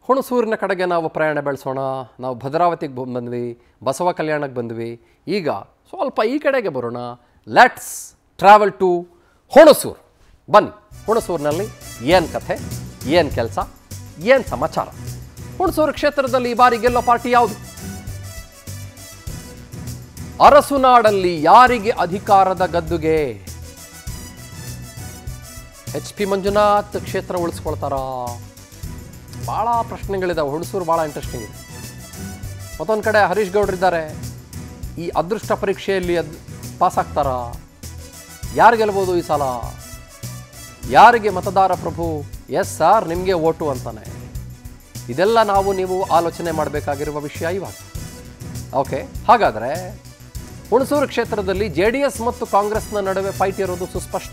ಹುಣಸೂರಿನ ಕಡೆಗೆ ನಾವು ಪ್ರಯಾಣ ಬೆಳೆಸೋಣ ನಾವು ಭದ್ರಾವತಿಗೆ ಬ- ಬಂದ್ವಿ ಬಸವ ಕಲ್ಯಾಣಕ್ಕೆ ಬಂದ್ವಿ ಈಗ ಸ್ವಲ್ಪ ಈ ಕಡೆಗೆ ಬರೋಣ ಲೆಟ್ಸ್ ಟ್ರಾವೆಲ್ ಟು ಹುಣಸೂರು ಬನ್ನಿ ಹುಣಸೂರಿನಲ್ಲಿ ಏನು ಕಥೆ ಏನು ಕೆಲಸ ಏನು ಸಮಾಚಾರ ಹುಣಸೂರು ಕ್ಷೇತ್ರದಲ್ಲಿ ಈ ಬಾರಿ ಗೆಲ್ಲೋ ಪಾರ್ಟಿ ಯಾವುದು ಅರಸುನಾಡಲ್ಲಿ ಯಾರಿಗೆ ಅಧಿಕಾರದ ಗದ್ದುಗೆ ಎಚ್ ಪಿ ಮಂಜುನಾಥ್ ಕ್ಷೇತ್ರ ಉಳಿಸ್ಕೊಳ್ತಾರಾ ಭಾಳ ಪ್ರಶ್ನೆಗಳಿದಾವೆ ಹುಣಸೂರು ಭಾಳ ಇಂಟ್ರೆಸ್ಟಿಂಗ್ ಇದೆ ಮತ್ತೊಂದು ಕಡೆ ಹರೀಶ್ ಗೌಡ್ರಿದ್ದಾರೆ ಈ ಅದೃಷ್ಟ ಪರೀಕ್ಷೆಯಲ್ಲಿ ಅದು ಪಾಸ್ ಆಗ್ತಾರಾ ಯಾರು ಗೆಲ್ಬೋದು ಈ ಸಲ ಯಾರಿಗೆ ಮತದಾರ ಪ್ರಭು ಎಸ್ ಸರ್ ನಿಮಗೆ ಓಟು ಅಂತಾನೆ ಇದೆಲ್ಲ ನಾವು ನೀವು ಆಲೋಚನೆ ಮಾಡಬೇಕಾಗಿರುವ ವಿಷಯ ಇವಾಗ ಓಕೆ ಹಾಗಾದರೆ ಹುಣಸೂರು ಕ್ಷೇತ್ರದಲ್ಲಿ ಜೆ ಡಿ ಎಸ್ ಮತ್ತು ಕಾಂಗ್ರೆಸ್ನ ನಡುವೆ ಫೈಟ್ ಇರೋದು ಸುಸ್ಪಷ್ಟ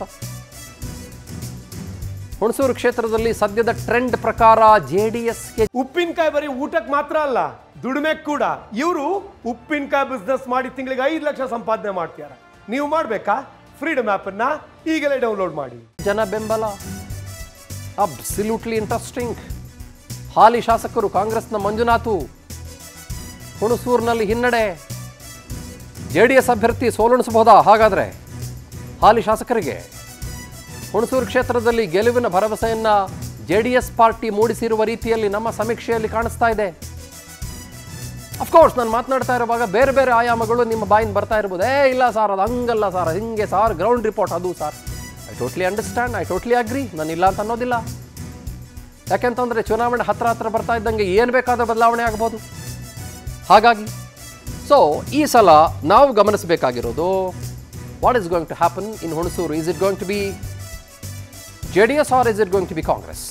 ಹುಣಸೂರು ಕ್ಷೇತ್ರದಲ್ಲಿ ಸದ್ಯದ ಟ್ರೆಂಡ್ ಪ್ರಕಾರ ಜೆ ಡಿ ಎಸ್ಗೆ ಉಪ್ಪಿನಕಾಯಿ ಬರೀ ಊಟಕ್ಕೆ ಮಾತ್ರ ಅಲ್ಲ ದುಡಿಮೆ ಕೂಡ ಇವರು ಉಪ್ಪಿನಕಾಯಿ ಬಿಸ್ನೆಸ್ ಮಾಡಿ ತಿಂಗಳಿಗೆ ಐದು ಲಕ್ಷ ಸಂಪಾದನೆ ಮಾಡ್ತಾರೆ ನೀವು ಮಾಡ್ಬೇಕಾ ಫ್ರೀಡಮ್ ಆಪ್ ಅನ್ನ ಈಗಲೇ ಡೌನ್ಲೋಡ್ ಮಾಡಿ ಜನ ಬೆಂಬಲ ಅಬ್ಸಲ್ಯೂಟ್ಲಿ ಇಂಟ್ರೆಸ್ಟಿಂಗ್ ಹಾಲಿ ಶಾಸಕರು ಕಾಂಗ್ರೆಸ್ನ ಮಂಜುನಾಥು ಹುಣಸೂರಿನಲ್ಲಿ ಹಿನ್ನಡೆ ಜೆ ಡಿ ಎಸ್ ಅಭ್ಯರ್ಥಿ ಸೋಲುಣಿಸಬಹುದಾ ಹಾಗಾದರೆ ಹಾಲಿ ಶಾಸಕರಿಗೆ ಹುಣಸೂರು ಕ್ಷೇತ್ರದಲ್ಲಿ ಗೆಲುವಿನ ಭರವಸೆಯನ್ನ ಜೆ ಡಿ ಎಸ್ ಪಾರ್ಟಿ ಮೂಡಿಸಿರುವ ರೀತಿಯಲ್ಲಿ ನಮ್ಮ ಸಮೀಕ್ಷೆಯಲ್ಲಿ ಕಾಣಿಸ್ತಾ ಇದೆ ಅಫ್ಕೋರ್ಸ್ ನಾನು ಮಾತನಾಡ್ತಾ ಇರುವಾಗ ಬೇರೆ ಬೇರೆ ಆಯಾಮಗಳು ನಿಮ್ಮ ಬಾಯಿಂದ ಬರ್ತಾ ಇರ್ಬೋದು ಏ ಇಲ್ಲ ಸರ್ ಅದು ಹಂಗಲ್ಲ ಸರ್ ಹಿಂಗೆ ಸರ್ ಗ್ರೌಂಡ್ ರಿಪೋರ್ಟ್ ಅದು sir I totally understand I totally agree ನಾನು ಇಲ್ಲ ಅಂತ ಅನ್ನೋದಿಲ್ಲ ಯಾಕೆಂತಂದರೆ ಚುನಾವಣೆ ಹತ್ರ ಹತ್ರ ಬರ್ತಾ ಇದ್ದಂಗೆ ಏನು ಬೇಕಾದರೂ ಬದಲಾವಣೆ ಆಗ್ಬೋದು ಹಾಗಾಗಿ ಸೊ ಈ ಸಲ ನಾವು ಗಮನಿಸಬೇಕಾಗಿರೋದು what is going to happen in Hunsur is it going to be J D S or is it going to be Congress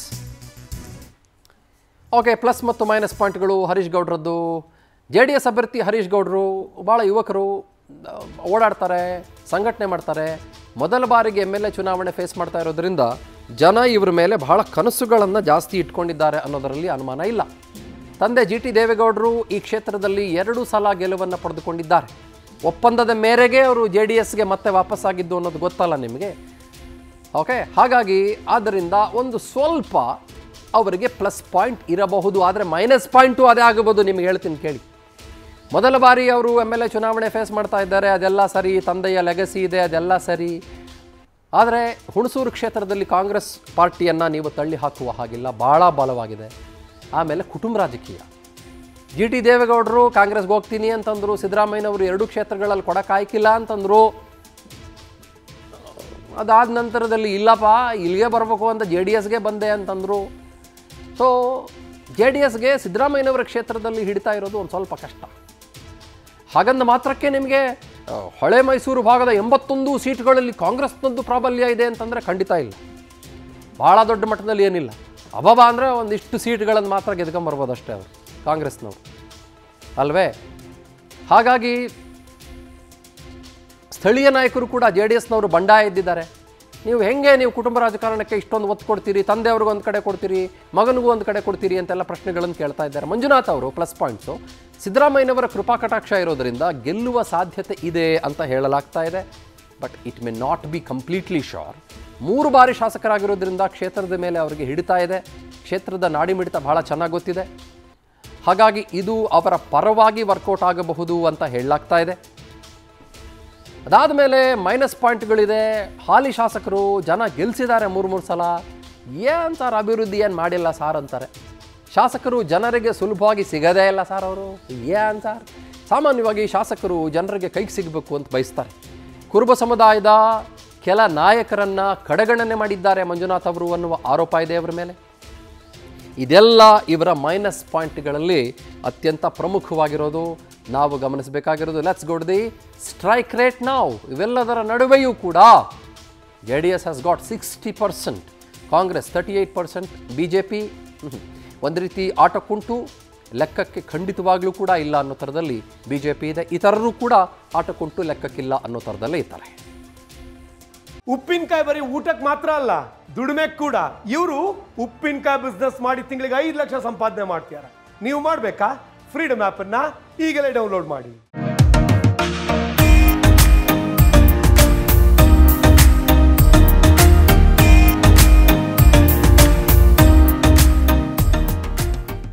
okay plus ಮತ್ತು ಮೈನಸ್ ಪಾಯಿಂಟ್ಗಳು ಹರೀಶ್ ಗೌಡ್ರದ್ದು ಜೆ ಡಿ ಎಸ್ ಅಭ್ಯರ್ಥಿ ಹರೀಶ್ ಗೌಡರು ಭಾಳ ಯುವಕರು ಆ, ಓಡಾಡ್ತಾರೆ ಸಂಘಟನೆ ಮಾಡ್ತಾರೆ ಮೊದಲ ಬಾರಿಗೆ ಎಮ್ ಎಲ್ ಎ ಚುನಾವಣೆ ಫೇಸ್ ಮಾಡ್ತಾ ಇರೋದ್ರಿಂದ ಜನ ಇವ್ರ ಮೇಲೆ ಬಹಳ ಕನಸುಗಳನ್ನು ಜಾಸ್ತಿ ಇಟ್ಕೊಂಡಿದ್ದಾರೆ ಅನ್ನೋದರಲ್ಲಿ ಅನುಮಾನ ಇಲ್ಲ ತಂದೆ ಜಿ ಟಿ ದೇವೇಗೌಡರು ಈ ಕ್ಷೇತ್ರದಲ್ಲಿ ಎರಡು ಸಲ ಗೆಲುವನ್ನು ಪಡೆದುಕೊಂಡಿದ್ದಾರೆ ಒಪ್ಪಂದದ ಮೇರೆಗೆ ಅವರು ಜೆ ಡಿ ಎಸ್ಗೆ ಮತ್ತೆ ವಾಪಸ್ಸಾಗಿದ್ದು ಅನ್ನೋದು ಗೊತ್ತಲ್ಲ ನಿಮಗೆ ಓಕೆ ಹಾಗಾಗಿ ಆದ್ದರಿಂದ ಒಂದು ಸ್ವಲ್ಪ ಅವರಿಗೆ ಪ್ಲಸ್ ಪಾಯಿಂಟ್ ಇರಬಹುದು ಆದರೆ ಮೈನಸ್ ಪಾಯಿಂಟು ಅದೇ ಆಗಬಹುದು ನಿಮ್ಗೆ ಹೇಳ್ತೀನಿ ಕೇಳಿ ಮೊದಲ ಬಾರಿ ಅವರು ಎಮ್ ಎಲ್ ಎ ಚುನಾವಣೆ ಫೇಸ್ ಮಾಡ್ತಾ ಇದ್ದಾರೆ ಅದೆಲ್ಲ ಸರಿ ತಂದೆಯ ಲೆಗಸಿ ಇದೆ ಅದೆಲ್ಲ ಸರಿ ಆದರೆ ಹುಣಸೂರು ಕ್ಷೇತ್ರದಲ್ಲಿ ಕಾಂಗ್ರೆಸ್ ಪಾರ್ಟಿಯನ್ನು ನೀವು ತಳ್ಳಿ ಹಾಕುವ ಹಾಗಿಲ್ಲ ಭಾಳ ಬಲವಾಗಿದೆ ಆಮೇಲೆ ಕುಟುಂಬ ರಾಜಕೀಯ ಜಿ ಟಿ ದೇವೇಗೌಡರು ಕಾಂಗ್ರೆಸ್ಗೆ ಹೋಗ್ತೀನಿ ಅಂತಂದರು ಸಿದ್ದರಾಮಯ್ಯನವರು ಎರಡು ಕ್ಷೇತ್ರಗಳಲ್ಲಿ ಕೊಡೋಕ್ಕಾಯ್ಕಿಲ್ಲ ಅಂತಂದರು ಅದಾದ ನಂತರದಲ್ಲಿ ಇಲ್ಲಪ್ಪ ಇಲ್ಲಿಗೆ ಬರಬೇಕು ಅಂತ ಜೆ ಡಿ ಎಸ್ಗೆ ಬಂದೆ ಅಂತಂದರು ಸೊ ಜೆ ಡಿ ಎಸ್ಗೆ ಸಿದ್ದರಾಮಯ್ಯನವರ ಕ್ಷೇತ್ರದಲ್ಲಿ ಹಿಡಿತಾ ಇರೋದು ಒಂದು ಸ್ವಲ್ಪ ಕಷ್ಟ ಹಾಗಂದ ಮಾತ್ರಕ್ಕೆ ನಿಮಗೆ ಆ, ಹೊಳೆ ಮೈಸೂರು ಭಾಗದ ಎಂಬತ್ತೊಂದು ಸೀಟ್ಗಳಲ್ಲಿ ಕಾಂಗ್ರೆಸ್ನದ್ದು ಪ್ರಾಬಲ್ಯ ಇದೆ ಅಂತಂದರೆ ಖಂಡಿತ ಇಲ್ಲ ಭಾಳ ದೊಡ್ಡ ಮಟ್ಟದಲ್ಲಿ ಏನಿಲ್ಲ ಅಬಬ ಅಂದರೆ ಒಂದಿಷ್ಟು ಸೀಟ್ಗಳನ್ನು ಮಾತ್ರ ಗೆದ್ಕೊಂಬರ್ಬೋದು ಅಷ್ಟೇ ಅವರು ಕಾಂಗ್ರೆಸ್ನವರು ಅಲ್ವೇ ಹಾಗಾಗಿ ಸ್ಥಳೀಯ ನಾಯಕರು ಕೂಡ ಜೆ ಡಿ ಎಸ್ನವರು ಬಂಡಾಯ ಇದ್ದಿದ್ದಾರೆ ನೀವು ಹೆಂಗೆ ನೀವು ಕುಟುಂಬ ರಾಜಕಾರಣಕ್ಕೆ ಇಷ್ಟೊಂದು ಒತ್ತು ಕೊಡ್ತೀರಿ ತಂದೆಯವ್ರಿಗೂ ಒಂದು ಕಡೆ ಕೊಡ್ತೀರಿ ಮಗನಿಗೂ ಒಂದು ಕಡೆ ಕೊಡ್ತೀರಿ ಅಂತೆಲ್ಲ ಪ್ರಶ್ನೆಗಳನ್ನು ಕೇಳ್ತಾ ಇದ್ದಾರೆ ಮಂಜುನಾಥ್ ಅವರು ಪ್ಲಸ್ ಪಾಯಿಂಟ್ಸು ಸಿದ್ದರಾಮಯ್ಯನವರ ಕೃಪಾ ಕಟಾಕ್ಷ ಇರೋದರಿಂದ ಗೆಲ್ಲುವ ಸಾಧ್ಯತೆ ಇದೆ ಅಂತ ಹೇಳಲಾಗ್ತಾ ಇದೆ but it may not be completely sure ಮೂರು ಬಾರಿ ಶಾಸಕರಾಗಿರೋದ್ರಿಂದ ಕ್ಷೇತ್ರದ ಮೇಲೆ ಅವರಿಗೆ ಹಿಡಿತಾ ಇದೆ ಕ್ಷೇತ್ರದ ನಾಡಿಮಿಡಿತ ಬಹಳ ಚೆನ್ನಾಗಿ ಗೊತ್ತಿದೆ ಹಾಗಾಗಿ ಇದು ಅವರ ಪರವಾಗಿ ವರ್ಕೌಟ್ ಆಗಬಹುದು ಅಂತ ಹೇಳಲಾಗ್ತಾ ಇದೆ ಅದಾದ ಮೇಲೆ ಮೈನಸ್ ಪಾಯಿಂಟ್ಗಳಿದೆ ಹಾಲಿ ಶಾಸಕರು ಜನ ಗೆಲ್ಸಿದ್ದಾರೆ ಮೂರು ಮೂರು ಸಲ ಏನು ಸರ್ ಅಭಿವೃದ್ಧಿ ಏನು ಮಾಡಿಲ್ಲ ಸಾರ್ ಅಂತಾರೆ ಶಾಸಕರು ಜನರಿಗೆ ಸುಲಭವಾಗಿ ಸಿಗದೇ ಇಲ್ಲ ಸರ್ ಅವರು ಏನು ಸರ್ ಸಾಮಾನ್ಯವಾಗಿ ಶಾಸಕರು ಜನರಿಗೆ ಕೈಗೆ ಸಿಗಬೇಕು ಅಂತ ಬಯಸ್ತಾರೆ ಕುರುಬ ಸಮುದಾಯದ ಕೆಲ ನಾಯಕರನ್ನು ಕಡೆಗಣನೆ ಮಾಡಿದ್ದಾರೆ ಮಂಜುನಾಥ್ ಅವರು ಅನ್ನುವ ಆರೋಪ ಇದೆ ಅವರ ಮೇಲೆ ಇದೆಲ್ಲ ಇವರ ಮೈನಸ್ ಪಾಯಿಂಟ್ಗಳಲ್ಲಿ ಅತ್ಯಂತ ಪ್ರಮುಖವಾಗಿರೋದು ನಾವು ಗಮನಿಸಬೇಕಾಗಿರೋದು let's go to the strike rate ನಾವು ಇವೆಲ್ಲದರ ನಡುವೆಯೂ ಕೂಡ J D S has got sixty percent Congress thirty eight percent B J P ಒಂದು ರೀತಿ ಆಟಕ್ಕುಂಟು ಲೆಕ್ಕಕ್ಕೆ ಖಂಡಿತವಾಗ್ಲೂ ಕೂಡ ಇಲ್ಲ ಅನ್ನೋ ಥರದಲ್ಲಿ ಬಿ ಜೆ ಪಿ ಇದೆ ಇತರರು ಕೂಡ ಆಟಕ್ಕುಂಟು ಲೆಕ್ಕಕ್ಕಿಲ್ಲ ಅನ್ನೋ ಥರದಲ್ಲೇ ಇದ್ದಾರೆ ಉಪ್ಪಿನಕಾಯಿ ಬರೀ ಊಟಕ್ಕೆ ಮಾತ್ರ ಅಲ್ಲ ದುಡಿಮೆ ಕೂಡ ಇವರು ಉಪ್ಪಿನಕಾಯಿ ಬಿಸ್ನೆಸ್ ಮಾಡಿ ತಿಂಗಳಿಗೆ ಐದು ಲಕ್ಷ ಸಂಪಾದನೆ ಮಾಡ್ತಾರೆ ನೀವು ಮಾಡ್ಬೇಕಾ ಫ್ರೀಡಮ್ ಆಪ್ ಅನ್ನ ಈಗಲೇ ಡೌನ್ಲೋಡ್ ಮಾಡಿ